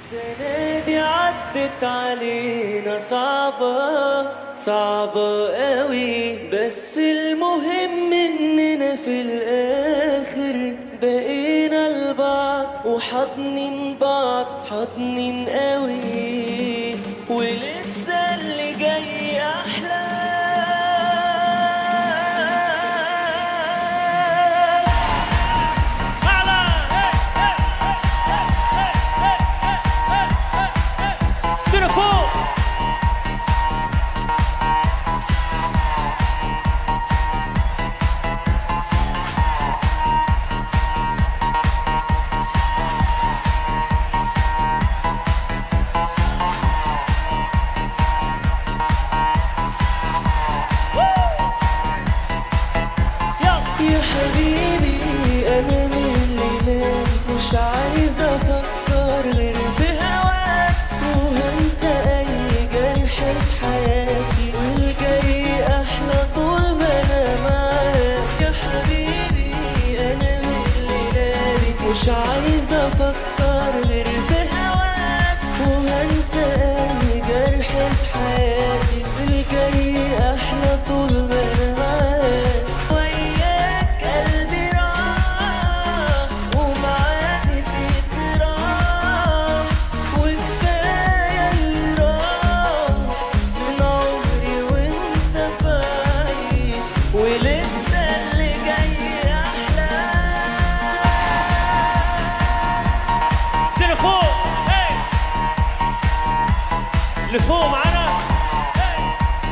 السنة دي عدت علينا صعبة صعبة قوي بس المهم اننا في الاخر بقينا لبعض وحاضنين بعض حاضنين قوي ولسه اللي جاي احلى يا حبيبي انا من الليلة مش عايز افكر غير في هواك وهنسى اي جرح في حياتي والجاي احلى طول ما انا معاك يا حبيبي انا من الليلة دي مش عايز افكر غير في هواك وهنسى اي جرح في حياتي والجاي احلى طول ما انا معاك وياك قلبي راح ومعاك نسيت راح وكفاية اللي راح من عمري وانت بعيد ولسه اللي جاي أحلى لفوق هي لفوق معانا هي.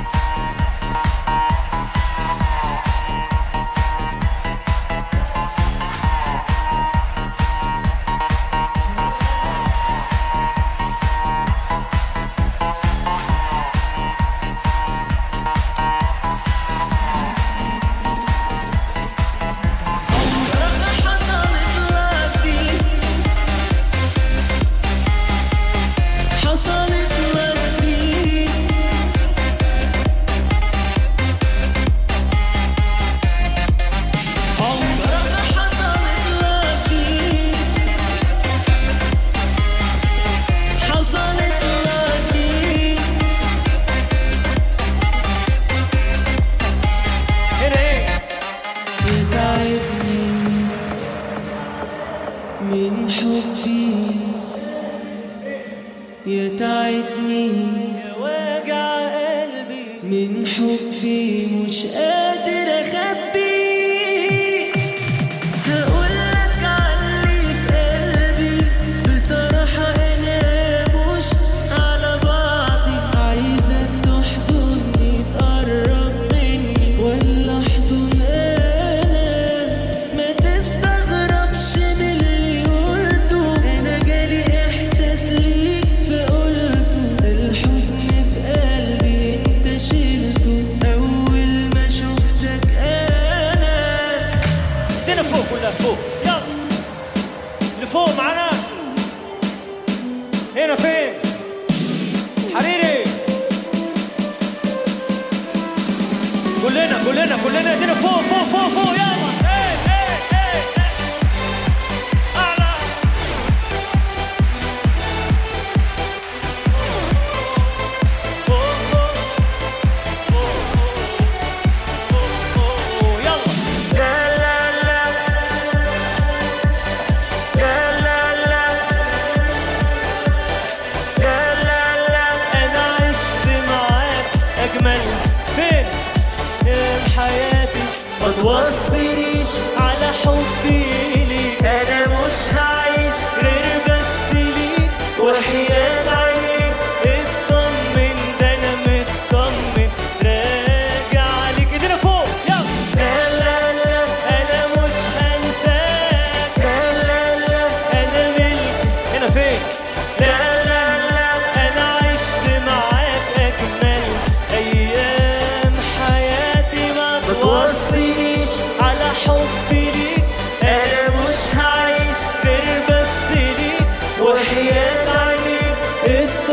حصلت لك دي حصلت لك دي عمرك حصلت لك دي حصلت لك دي هنا ايه يتعبني من حبي يتعبني يا واجع قلبي من حبي مش قادر اخبي هقولك علي في قلبي بصراحة انا مش على بعضي عايزك تحضني تقرب مني ولا احضن انا ما تستغربش من اللي قلته انا جالي احساس ليك فقلته الحزن في قلبي انت شلته اول ما شفتك انا ادينا فوق كلها فوق يلا لفوق معانا هنا فين حريري كلنا كلنا كلنا ادينا فوق فوق فوق فوق يلا ايه ايه ايه ايه. اعلى فوق فوق فوق فوق فوق فوق يلا لا لا لا لا لا لا لا لا لا انا عشت معاك اجمل فين يا حياتي ما توصينيش على حبي ليك انا مش هعيش غير بس ليك وحياة عينيك اطمن ده انا مطمن راجع عليك ايدينا فوق يلا لا لا لا انا مش هنساك لا لا لا انا ملك هنا فين لا لا لا انا عشت معاك اجمل ايام حياتي ما توصينيش على حبي ليك انا مش هعيش غير بس ليك وحياة عينيك